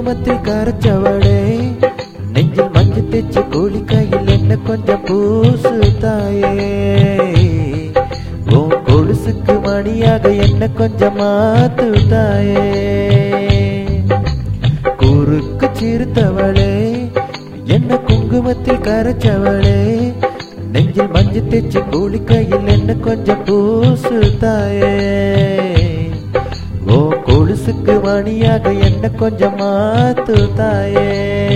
குங்குமத்தில் கரைச்சவளே நெஞ்சில் மஞ்சள் தேச்சு கூலி கையில் என்ன கொஞ்சம் பூசு தாயே உன் கொலுசுக்கு மணியாக என்ன கொஞ்சம் மாத்து தாயே குறுக்கு சிறுத்தவளே என்ன குங்குமத்தில் கரைச்சவளே நெஞ்சில் மஞ்சள் தேச்சு கூலி கையில் என்ன கொஞ்சம் பூசு தாயே ஓ கொலுசுக்கு மணியாக என்ன கொஞ்சம் மாத்து தாயே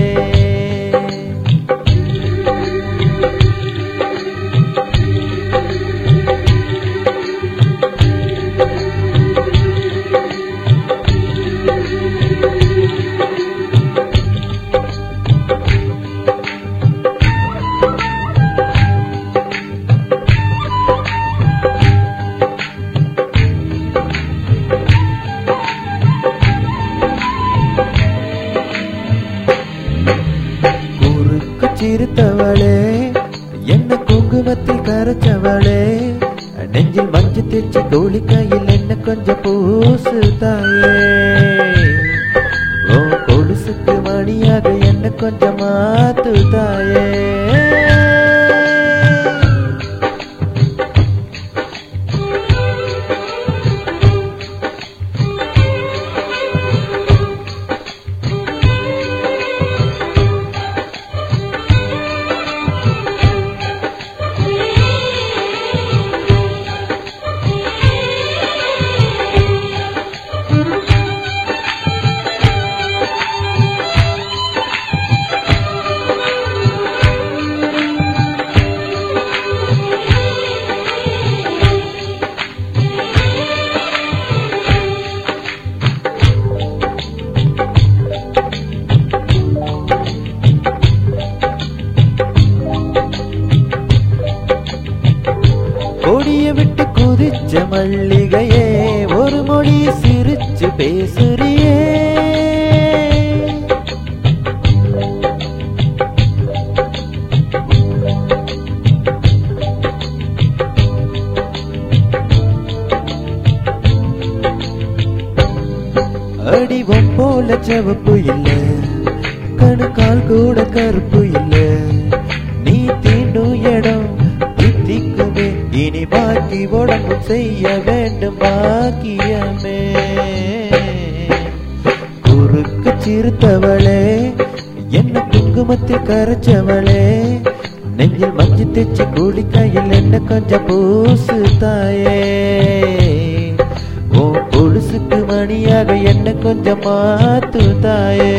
குறுக்கு சிறுத்தவளே என்ன குங்குமத்தில் கரைச்சவளே நெஞ்சில் மஞ்சள் தேச்சு கோழி கையில் என்ன கொஞ்சம் பூசு தாயே ஓ கொலுசுக்கு மணியாக என்ன கொஞ்சம் மாத்து தாயே கொடிய விட்டு குதிச்ச மல்லிகையே ஒரு மொழி சிரிச்சு பேசுறியே அடிவம் போல செவப்பு இல்ல கணுக்கால் கூட கருப்பு இல்ல நீ தீண்டும் இடம் தித்திக்குமே இனி பாக்கி உடம்பு செய்ய வேண்டும் பாக்கியமே குறுக்கு சிறுத்தவளே என்ன குங்குமத்தில் கரைச்சவளே நெஞ்சில் மஞ்சள் தேச்சு கூலி கையில் என்ன கொஞ்சம் பூசு தாயே ஓ கொலுசுக்கு மணியாக என்ன கொஞ்சம் மாத்து தாயே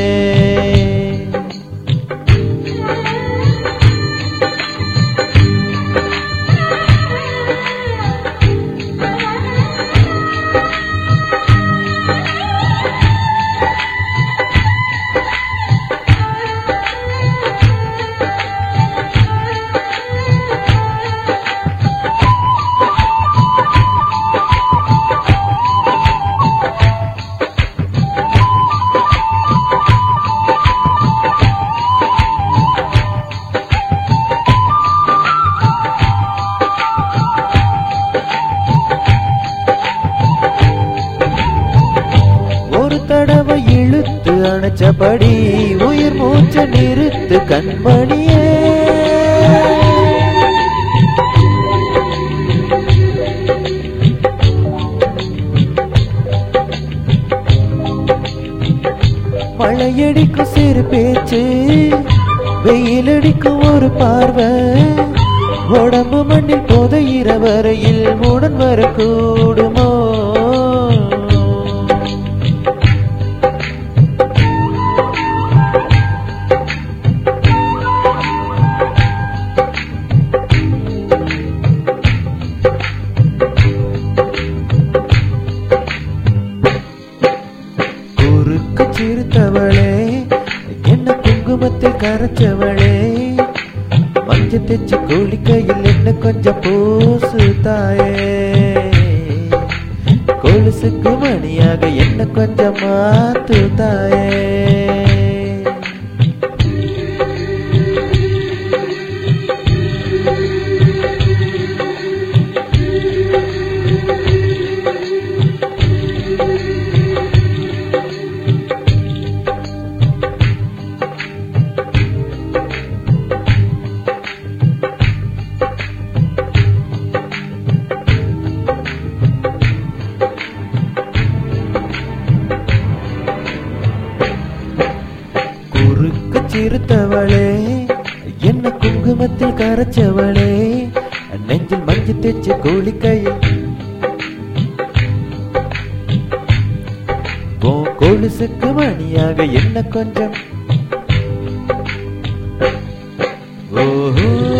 ஒரு தடவை இழுத்து அணைச்சபடி உயிர் மூச்ச நிறுத்து கண்மணியே மழையடிக்கும் சிறு பேச்சு வெயிலடிக்கும் ஒரு பார்வை உடம்பு மண்ணில் புதையிற வரையில் உடன் வரக்கூடுமோ குறுக்கு சிறுத்தவளே என்ன குங்குமத்தில் கரைச்சவளே மஞ்சள் தேச்சு கூலி கையில் என்ன கொஞ்சம் பூசு தாயே கொலுசுக்கு மணியாக என்ன கொஞ்சம் மாத்து தாயே சிறுத்தவளே என்ன குங்குமத்தில் கரைச்சவளே நெஞ்சில் மஞ்சு தேச்சு கோழி கையில் உன் கொலுசுக்கு மணியாக என்ன கொஞ்சம் ஓஹோ